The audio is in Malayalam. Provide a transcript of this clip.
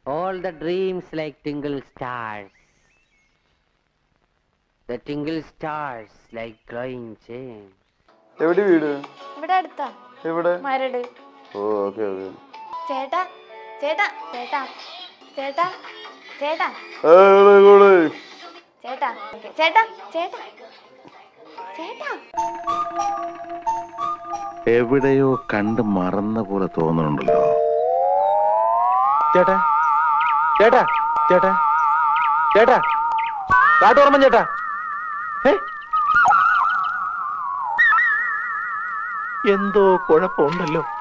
All the dreams like tingle stars. The tingle stars like glowing gems. എവിടെ വീട് ഇവിടെ അടുത്താ എവിടെ മരട് ഓ ഓക്കെ ഓക്കെ ചേട്ടാ ചേട്ടാ ചേട്ടാ ചേട്ടാ ചേട്ടാ ചേട്ടാ ഓക്കേ. ചേട്ടാ ചേട്ടാ ചേട്ടാ എവിടെയോ കണ്ട് മറന്ന പോലെ തോന്നുന്നുണ്ടല്ലോ ചേട്ടാ ചേട്ടാ ചേട്ടാ ചേട്ടാ കാട്ടോർമ്മൻ ചേട്ടാ ഏ? എന്തോ കുഴപ്പമുണ്ടല്ലോ